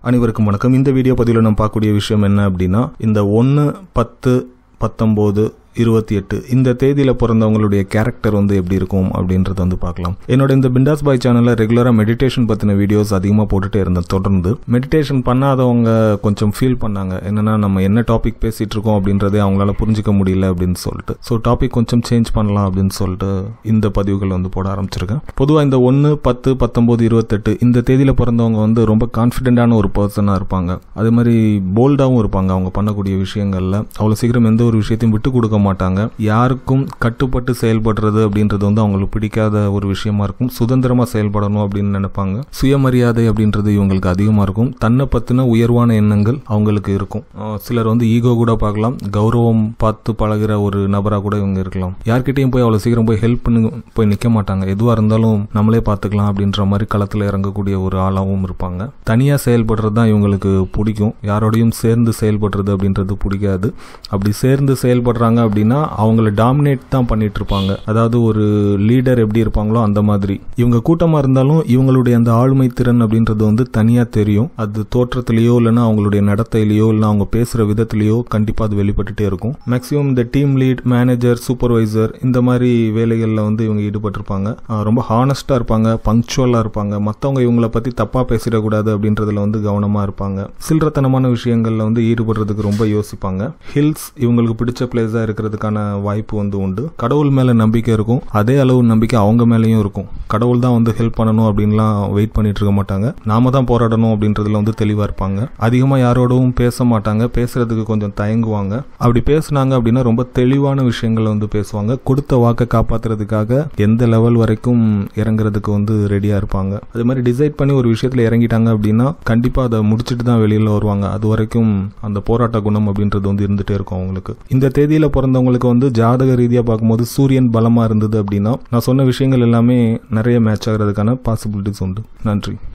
அனைவருக்கும் வணக்கம் இந்த வீடியோ பதிவில் நம்ம பார்க்கக்கூடிய விஷயம் என்ன அப்படின்னா இந்த ஒன்று பத்து பத்தொம்போது இருபத்தி எட்டு இந்த தேதியில் பிறந்தவங்களுடைய கேரக்டர் வந்து எப்படி இருக்கும் அப்படின்றத வந்து பார்க்கலாம் என்னோட இந்த பிண்டாஸ் பாய் சேனலில் ரெகுலராக மெடிடேஷன் பற்றின வீடியோஸ் அதிகமாக போட்டுட்டே இருந்தேன் தொடர்ந்து மெடிடேஷன் பண்ணாதவங்க கொஞ்சம் ஃபீல் பண்ணாங்க என்னன்னா நம்ம என்ன டாபிக் பேசிகிட்டு இருக்கோம் அப்படின்றதே அவங்களால புரிஞ்சிக்க முடியல அப்படின்னு சொல்லிட்டு ஸோ டாபிக் கொஞ்சம் சேஞ்ச் பண்ணலாம் அப்படின்னு சொல்லிட்டு இந்த பதிவுகள் வந்து போட ஆரம்பிச்சிருக்கேன் பொதுவாக இந்த ஒன்று பத்து பத்தொம்போது இருபத்தெட்டு இந்த தேதியில் பிறந்தவங்க வந்து ரொம்ப கான்ஃபிடென்ட்டான ஒரு பர்சனாக இருப்பாங்க அதே மாதிரி போல்டாகவும் இருப்பாங்க அவங்க பண்ணக்கூடிய விஷயங்களில் அவ்வளோ சீக்கிரம் எந்த ஒரு விஷயத்தையும் விட்டு கொடுக்க மாட்டாங்க யாருக்கும் கட்டுப்பட்டு செயல்படுறது அப்படின்றது வந்து அவங்களுக்கு பிடிக்காத ஒரு விஷயமா இருக்கும் சுதந்திரமாக செயல்படணும் அப்படின்னு நினைப்பாங்க சுயமரியாதை அப்படின்றது இவங்களுக்கு அதிகமாக இருக்கும் தன்னை பற்றின உயர்வான எண்ணங்கள் அவங்களுக்கு இருக்கும் அஹ் சிலர் வந்து ஈகோ கூட பார்க்கலாம் கௌரவம் பார்த்து பழகுற ஒரு நபராக கூட இவங்க இருக்கலாம் யார்கிட்டயும் போய் அவ்வளோ சீக்கிரம் போய் ஹெல்ப் பண்ணி போய் நிற்க மாட்டாங்க எதுவாக இருந்தாலும் நம்மளே பார்த்துக்கலாம் அப்படின்ற மாதிரி களத்தில் இறங்கக்கூடிய ஒரு ஆளாகவும் இருப்பாங்க தனியாக செயல்படுறது தான் இவங்களுக்கு பிடிக்கும் யாரோடையும் சேர்ந்து செயல்படுறது அப்படின்றது பிடிக்காது அப்படி சேர்ந்து செயல்படுறாங்க அப்படின்னா அவங்கள டாமினேட் தான் பண்ணிட்டு இருப்பாங்க அதாவது ஒரு லீடர் எப்படி இருப்பாங்களோ அந்த மாதிரி இவங்க கூட்டமாக இருந்தாலும் இவங்களுடைய அந்த ஆளுமை திறன் அப்படின்றது வந்து தனியாக தெரியும் அது தோற்றத்திலேயோ இல்லைன்னா அவங்களுடைய நடத்தையிலையோ இல்லைன்னா அவங்க பேசுகிற விதத்திலேயோ கண்டிப்பாக அது வெளிப்பட்டுட்டே இருக்கும் மேக்ஸிமம் இந்த டீம் லீட் மேனேஜர் சூப்பர்வைசர் இந்த மாதிரி வேலைகளில் வந்து இவங்க ஈடுபட்டிருப்பாங்க ஆஹ் ரொம்ப ஹானஸ்டாக இருப்பாங்க பங்க்சுவலாக இருப்பாங்க மற்றவங்க இவங்களை பற்றி தப்பாக பேசிடக்கூடாது அப்படின்றதுல வந்து கவனமாக இருப்பாங்க சில்லறத்தனமான விஷயங்களில் வந்து ஈடுபடுறதுக்கு ரொம்ப யோசிப்பாங்க ஹில்ஸ் இவங்களுக்கு பிடிச்ச பிளேஸாக இருக்கிறதுக்கான வாய்ப்பு வந்து உண்டு கடவுள் மேலே நம்பிக்கை இருக்கும் அதே அளவு நம்பிக்கை அவங்க மேலேயும் இருக்கும் கடவுள் தான் வந்து ஹெல்ப் பண்ணணும் அப்படின்லாம் வெயிட் பண்ணிட்டு இருக்க மாட்டாங்க நாம தான் போராடணும் அப்படின்றதுல வந்து தெளிவாக இருப்பாங்க அதிகமாக யாரோடவும் பேச மாட்டாங்க பேசுறதுக்கு கொஞ்சம் தயங்குவாங்க அப்படி பேசுனாங்க அப்படின்னா ரொம்ப தெளிவான விஷயங்களை வந்து பேசுவாங்க கொடுத்த வாக்கை காப்பாத்துறதுக்காக எந்த லெவல் வரைக்கும் இறங்குறதுக்கு வந்து ரெடியாக இருப்பாங்க அது மாதிரி டிசைட் பண்ணி ஒரு விஷயத்தில் இறங்கிட்டாங்க அப்படின்னா கண்டிப்பாக அதை முடிச்சுட்டு தான் வெளியில் வருவாங்க அது வரைக்கும் அந்த போராட்ட குணம் அப்படின்றது வந்து இருந்துகிட்டே இருக்கும் அவங்களுக்கு இந்த தேதியில் பிறந்தவங்களுக்கு வந்து ஜாதக ரீதியாக பார்க்கும்போது சூரியன் பலமாக இருந்தது அப்படின்னா நான் சொன்ன விஷயங்கள் எல்லாமே நிறைய மேட்ச் ஆகிறதுக்கான பாசிபிலிட்டிஸ் உண்டு நன்றி